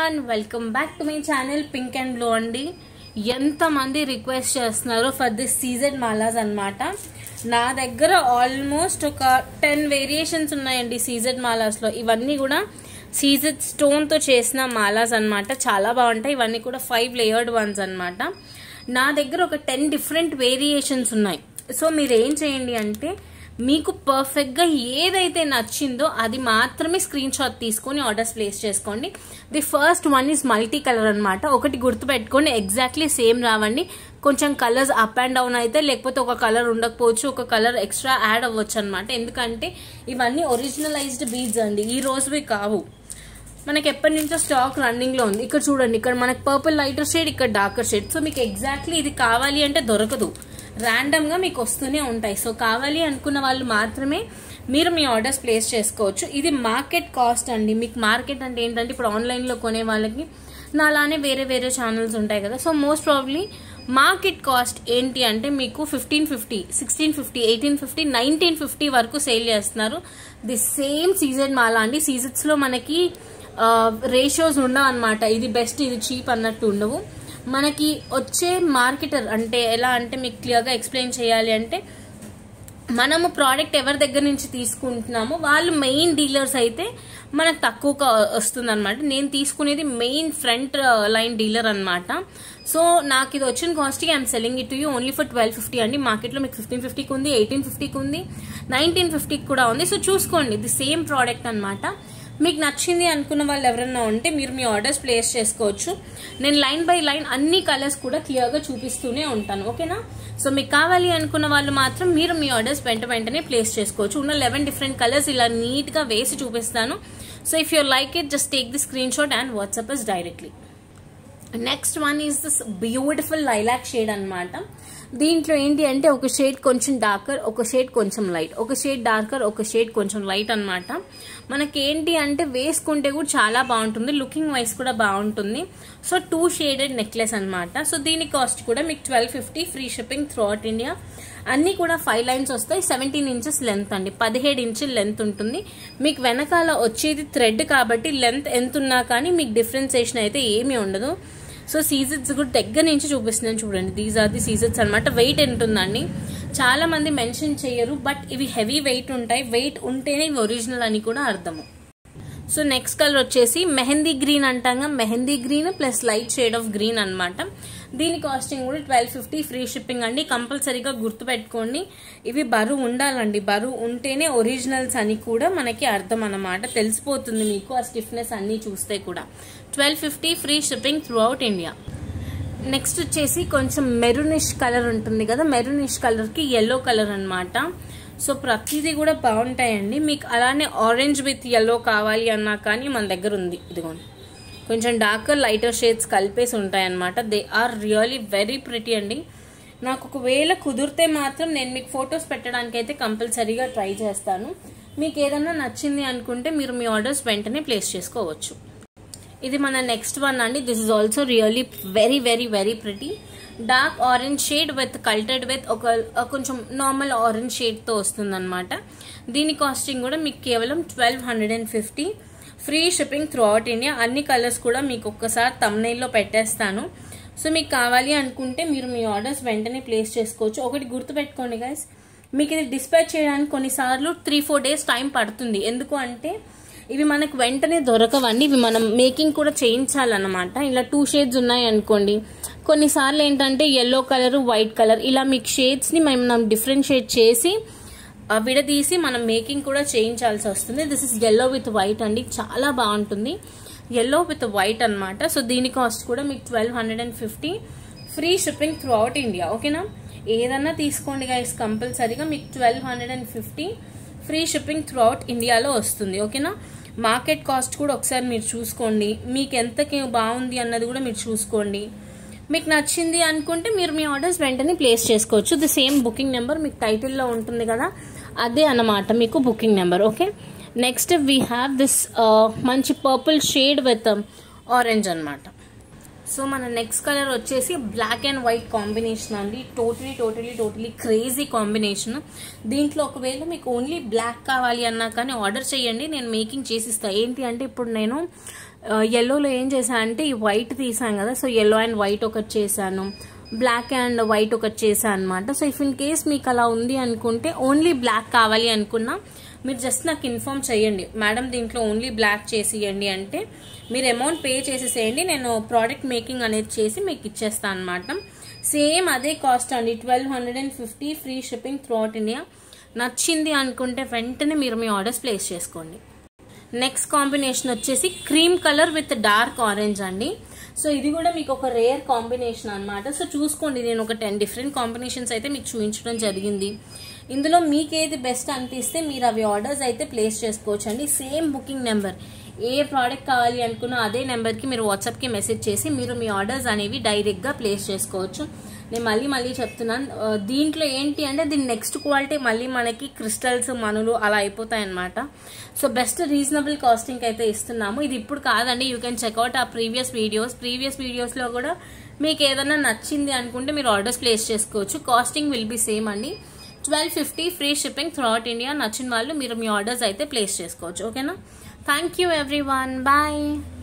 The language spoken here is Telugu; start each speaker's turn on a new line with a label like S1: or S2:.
S1: everyone welcome back to my channel pink and blue అండి ఎంతమంది రిక్వెస్ట్ చేస్తున్నారు ఫర్ దిస్ సీజన్ మాలాస్ అన్నమాట నా దగ్గర ఆల్మోస్ట్ ఒక టెన్ వేరియేషన్స్ ఉన్నాయండి సీజన్ మాలాస్లో ఇవన్నీ కూడా సీజన్ స్టోన్తో చేసిన మాలాస్ అన్నమాట చాలా బాగుంటాయి ఇవన్నీ కూడా ఫైవ్ లేయర్డ్ వన్స్ అన్నమాట నా దగ్గర ఒక టెన్ డిఫరెంట్ వేరియేషన్స్ ఉన్నాయి సో మీరు ఏం చేయండి అంటే మీకు పర్ఫెక్ట్గా ఏదైతే నచ్చిందో అది మాత్రమే స్క్రీన్ షాట్ తీసుకొని ఆర్డర్స్ ప్లేస్ చేసుకోండి the first one is multi colour అనమాట ఒకటి గుర్తుపెట్టుకోండి ఎగ్జాక్ట్లీ సేమ్ రావండి కొంచెం కలర్స్ అప్ అండ్ డౌన్ అయితే లేకపోతే ఒక కలర్ ఉండకపోవచ్చు ఒక కలర్ ఎక్స్ట్రా యాడ్ అవ్వచ్చు అనమాట ఎందుకంటే ఇవన్నీ ఒరిజినలైజ్డ్ బీడ్స్ అండి ఈ రోజువి కావు మనకి ఎప్పటి నుంచో స్టాక్ రన్నింగ్ లో ఉంది ఇక్కడ చూడండి ఇక్కడ మనకి పర్పుల్ లైటర్ షేడ్ ఇక్కడ డార్కర్ షేడ్ సో మీకు ఎగ్జాక్ట్లీ ఇది కావాలి అంటే దొరకదు ర్యాండమ్ గా మీకు వస్తూనే ఉంటాయి సో కావాలి అనుకున్న వాళ్ళు మాత్రమే మీరు మీ ఆర్డర్స్ ప్లేస్ చేసుకోవచ్చు ఇది మార్కెట్ కాస్ట్ అండి మీకు మార్కెట్ అంటే ఏంటంటే ఇప్పుడు ఆన్లైన్ లో కొనే వాళ్ళకి నా అలానే వేరే వేరే ఛానల్స్ ఉంటాయి కదా so most probably market cost ఏంటి అంటే మీకు fifteen fifty sixteen fifty eighteen fifty nineteen fifty వరకు సేల్ చేస్తున్నారు ది సేమ్ సీజన్ మాలా అండి సీజన్స్ లో మనకి రేషియోస్ ఉండవు అనమాట ఇది బెస్ట్ ఇది చీప్ అన్నట్టు ఉండవు మనకి వచ్చే మార్కెటర్ అంటే ఎలా అంటే మీకు క్లియర్గా ఎక్స్ప్లెయిన్ చేయాలి అంటే మనము ప్రోడక్ట్ ఎవరి దగ్గర నుంచి తీసుకుంటున్నామో వాళ్ళు మెయిన్ డీలర్స్ అయితే మనకు తక్కువగా వస్తుంది అనమాట నేను తీసుకునేది మెయిన్ ఫ్రంట్ లైన్ డీలర్ అనమాట సో నాకు ఇది వచ్చిన కాస్ట్కి I'm selling it you only for twelve fifty అండి మార్కెట్లో మీకు ఫిఫ్టీన్ ఫిఫ్టీకి ఉంది ఎయిటీన్ ఫిఫ్టీకి ఉంది నైన్టీన్ ఫిఫ్టీకి కూడా ఉంది సో చూసుకోండి ఇది సేమ్ ప్రోడక్ట్ అనమాట మీకు నచ్చింది అనుకున్న వాళ్ళు ఎవరైనా ఉంటే మీరు మీ ఆర్డర్స్ ప్లేస్ చేసుకోవచ్చు నేను లైన్ బై లైన్ అన్ని కలర్స్ కూడా క్లియర్గా చూపిస్తూనే ఉంటాను ఓకేనా సో మీకు కావాలి అనుకున్న వాళ్ళు మాత్రం మీరు మీ ఆర్డర్స్ వెంట వెంటనే ప్లేస్ చేసుకోవచ్చు ఉన్న లెవెన్ డిఫరెంట్ కలర్స్ ఇలా నీట్గా వేసి చూపిస్తాను so if you like it just take the screen shot and WhatsApp is directly next one is this beautiful lilac shade అనమాట దీంట్లో ఏంటి అంటే ఒక షేడ్ కొంచెం డార్కర్ ఒక షేడ్ కొంచెం లైట్ ఒక షేడ్ డార్కర్ ఒక షేడ్ కొంచెం లైట్ అనమాట మనకి ఏంటి అంటే వేసుకుంటే కూడా చాలా బాగుంటుంది లుకింగ్ వైజ్ కూడా బాగుంటుంది సో టూ షేడెడ్ నెక్లెస్ అనమాట సో దీని కాస్ట్ కూడా మీకు twelve fifty free shipping throughout India అన్ని కూడా ఫైవ్ లైన్స్ వస్తాయి సెవెంటీన్ ఇంచెస్ లెంత్ అండి పదిహేడు ఇంచుల లెంత్ ఉంటుంది మీకు వెనకాల వచ్చేది థ్రెడ్ కాబట్టి లెంత్ ఎంత ఉన్నా కానీ మీకు డిఫరెన్సేషన్ అయితే ఏమీ ఉండదు సో సీజన్స్ కూడా దగ్గర నుంచి చూపిస్తున్నాను చూడండి దీస్ ఆర్ ది సీజన్స్ అనమాట వెయిట్ ఎంత ఉందండి చాలా మంది మెన్షన్ చేయరు బట్ ఇవి హెవీ వెయిట్ ఉంటాయి వెయిట్ ఉంటేనే ఇవి ఒరిజినల్ అని కూడా అర్థము సో నెక్స్ట్ కలర్ వచ్చేసి మెహందీ గ్రీన్ అంటాగా mehndi green plus light shade of green అనమాట దీని కాస్టింగ్ కూడా ట్వెల్వ్ ఫిఫ్టీ ఫ్రీ షిప్పింగ్ అండి కంపల్సరీగా గుర్తుపెట్టుకోండి ఇవి బరువు ఉండాలండి బరువు ఉంటేనే ఒరిజినల్స్ అని కూడా మనకి అర్థం అనమాట తెలిసిపోతుంది మీకు ఆ స్టిఫ్నెస్ అన్నీ చూస్తే కూడా twelve fifty free shipping throughout India next వచ్చేసి కొంచెం మెరూనిష్ కలర్ ఉంటుంది కదా మెరూనిష్ కలర్కి ఎల్లో కలర్ అనమాట సో ప్రతిదీ కూడా బాగుంటాయండి మీకు అలానే ఆరెంజ్ విత్ ఎల్లో కావాలి అన్నా కానీ మన దగ్గర ఉంది ఇదిగోండి కొంచెం డార్కర్ లైటర్ షేడ్స్ కలిపేసి ఉంటాయన్నమాట they are really very pretty అండి నాకు ఒకవేళ కుదిరితే మాత్రం నేను మీకు ఫొటోస్ పెట్టడానికి అయితే కంపల్సరీగా ట్రై చేస్తాను మీకు ఏదన్నా నచ్చింది అనుకుంటే మీరు మీ ఆర్డర్స్ వెంటనే ప్లేస్ చేసుకోవచ్చు ఇది మన నెక్స్ట్ వన్ అండి this is also really very very very pretty dark orange shade with quilted with ఒక కొంచెం నార్మల్ ఆరెంజ్ షేడ్తో వస్తుందన్నమాట దీని కాస్టింగ్ కూడా మీకు కేవలం twelve hundred and fifty free shipping throughout India అన్ని కలర్స్ కూడా మీకు ఒక్కసారి తమ్నైల్లో పెట్టేస్తాను సో మీకు కావాలి అనుకుంటే మీరు మీ ఆర్డర్స్ వెంటనే ప్లేస్ చేసుకోవచ్చు ఒకటి గుర్తుపెట్టుకోండి గైస్ మీకు ఇది డిస్పాచ్ చేయడానికి కొన్నిసార్లు త్రీ ఫోర్ డేస్ టైం పడుతుంది ఎందుకు అంటే ఇవి మనకు వెంటనే దొరకవండి ఇవి మనం మేకింగ్ కూడా చేయించాలన్నమాట ఇలా టూ షేడ్స్ ఉన్నాయి అనుకోండి కొన్నిసార్లు ఏంటంటే ఎల్లో కలర్ వైట్ కలర్ ఇలా మీకు షేడ్స్ని మనం డిఫరెన్షియేట్ చేసి విడదీసి మనం మేకింగ్ కూడా చేయించాల్సి వస్తుంది this is yellow with white అండి చాలా బాగుంటుంది ఎల్లో విత్ వైట్ అనమాట సో దీని కాస్ట్ కూడా మీకు twelve hundred and fifty free shipping throughout India ఓకేనా ఏదన్నా తీసుకోండి గైస్ కంపల్సరీగా మీకు twelve hundred and fifty free shipping throughout ఇండియాలో వస్తుంది ఓకేనా మార్కెట్ కాస్ట్ కూడా ఒకసారి మీరు చూసుకోండి మీకు ఎంతకి బాగుంది అన్నది కూడా మీరు చూసుకోండి మీకు నచ్చింది అనుకుంటే మీరు మీ ఆర్డర్స్ వెంటనే ప్లేస్ చేసుకోవచ్చు ది సేమ్ బుకింగ్ నెంబర్ మీకు టైటిల్లో ఉంటుంది కదా అదే అన్నమాట మీకు booking number okay next we have this మంచి పర్పుల్ షేడ్ విత్ ఆరెంజ్ అనమాట సో మన నెక్స్ట్ కలర్ వచ్చేసి బ్లాక్ అండ్ వైట్ కాంబినేషన్ అండి totally totally totally crazy combination దీంట్లో ఒకవేళ మీకు ఓన్లీ బ్లాక్ కావాలి అన్నా కానీ ఆర్డర్ చేయండి నేను మేకింగ్ చేసిస్తా ఏంటి అంటే ఇప్పుడు నేను ఎల్లోలో ఏం చేశాను అంటే ఈ వైట్ తీసాను కదా సో ఎల్లో అండ్ వైట్ ఒకటి చేశాను బ్లాక్ అండ్ వైట్ ఒకటి చేశాను అనమాట సో ఇఫ్ ఇన్ కేస్ మీకు అలా ఉంది అనుకుంటే ఓన్లీ బ్లాక్ కావాలి అనుకున్నా మీరు జస్ట్ నాకు ఇన్ఫామ్ చేయండి మేడం దీంట్లో ఓన్లీ బ్లాక్ చేసి ఇవ్వండి అంటే మీరు అమౌంట్ పే చేసేసేయండి నేను ప్రోడక్ట్ మేకింగ్ అనేది చేసి మీకు ఇచ్చేస్తాను అనమాట సేమ్ అదే కాస్ట్ అండి twelve hundred and fifty free shipping throughout India నచ్చింది అనుకుంటే వెంటనే మీరు మీ ఆర్డర్స్ ప్లేస్ చేసుకోండి నెక్స్ట్ కాంబినేషన్ వచ్చేసి cream colour with dark orange అండి సో ఇది కూడా మీకు ఒక రేర్ కాంబినేషన్ అనమాట సో చూసుకోండి నేను ఒక టెన్ డిఫరెంట్ కాంబినేషన్స్ అయితే మీకు చూపించడం జరిగింది ఇందులో మీకు ఏది బెస్ట్ అనిపిస్తే మీరు అవి ఆర్డర్స్ అయితే ప్లేస్ చేసుకోవచ్చు అండి సేమ్ బుకింగ్ నెంబర్ ఏ ప్రోడక్ట్ కావాలి అనుకున్నా అదే నెంబర్కి మీరు వాట్సాప్కి మెసేజ్ చేసి మీరు మీ ఆర్డర్స్ అనేవి డైరెక్ట్గా ప్లేస్ చేసుకోవచ్చు నేను మళ్ళీ మళ్ళీ చెప్తున్నాను ఆ, దీంట్లో ఏంటి అంటే దీని నెక్స్ట్ క్వాలిటీ మళ్ళీ మనకి క్రిస్టల్స్ మనులు అలా అయిపోతాయి అనమాట సో బెస్ట్ రీజనబుల్ కాస్టింగ్ అయితే ఇస్తున్నాము ఇది ఇప్పుడు కాదండి యూ కెన్ చెక్అవుట్ ఆ ప్రీవియస్ వీడియోస్ ప్రీవియస్ వీడియోస్లో కూడా మీకు ఏదైనా నచ్చింది అనుకుంటే మీరు ఆర్డర్స్ ప్లేస్ చేసుకోవచ్చు కాస్టింగ్ విల్ బి సేమ్ అండి twelve fifty free shipping throughout India నచ్చిన వాళ్ళు మీరు మీ ఆర్డర్స్ అయితే ప్లేస్ చేసుకోవచ్చు ఓకేనా thank you everyone bye